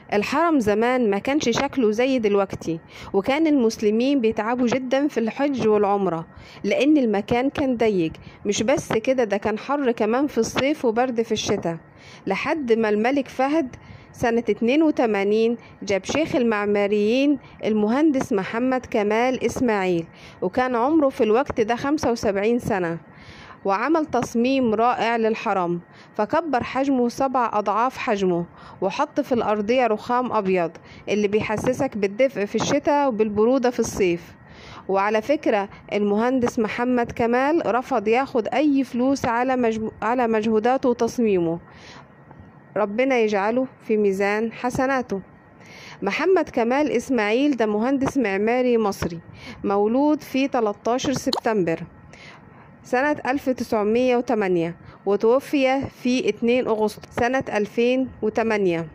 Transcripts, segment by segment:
الحرم زمان ما كانش شكله زي دلوقتي وكان المسلمين بيتعبوا جدا في الحج والعمرة لأن المكان كان ضيق مش بس كده ده كان حر كمان في الصيف وبرد في الشتاء لحد ما الملك فهد سنة 82 جاب شيخ المعماريين المهندس محمد كمال إسماعيل وكان عمره في الوقت ده 75 سنة وعمل تصميم رائع للحرم فكبر حجمه سبع أضعاف حجمه وحط في الأرضية رخام أبيض اللي بيحسسك بالدفء في الشتاء وبالبرودة في الصيف وعلى فكرة المهندس محمد كمال رفض ياخد أي فلوس على, مجم... على مجهوداته وتصميمه ربنا يجعله في ميزان حسناته محمد كمال إسماعيل ده مهندس معماري مصري مولود في 13 سبتمبر سنة 1908 وتوفي في 2 أغسطس سنة 2008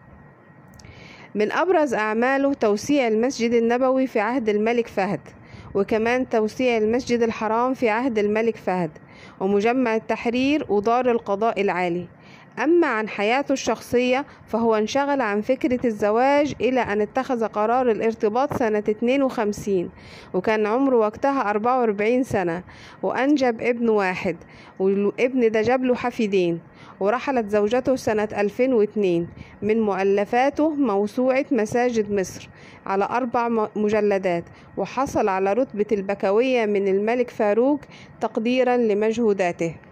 من أبرز أعماله توسيع المسجد النبوي في عهد الملك فهد وكمان توسيع المسجد الحرام في عهد الملك فهد ومجمع التحرير ودار القضاء العالي أما عن حياته الشخصية فهو انشغل عن فكرة الزواج إلى أن اتخذ قرار الارتباط سنة 52 وكان عمره وقتها 44 سنة وأنجب ابن واحد والابن ده جاب له حفيدين ورحلت زوجته سنة 2002 من مؤلفاته موسوعة مساجد مصر على أربع مجلدات وحصل على رتبة البكوية من الملك فاروق تقديرا لمجهوداته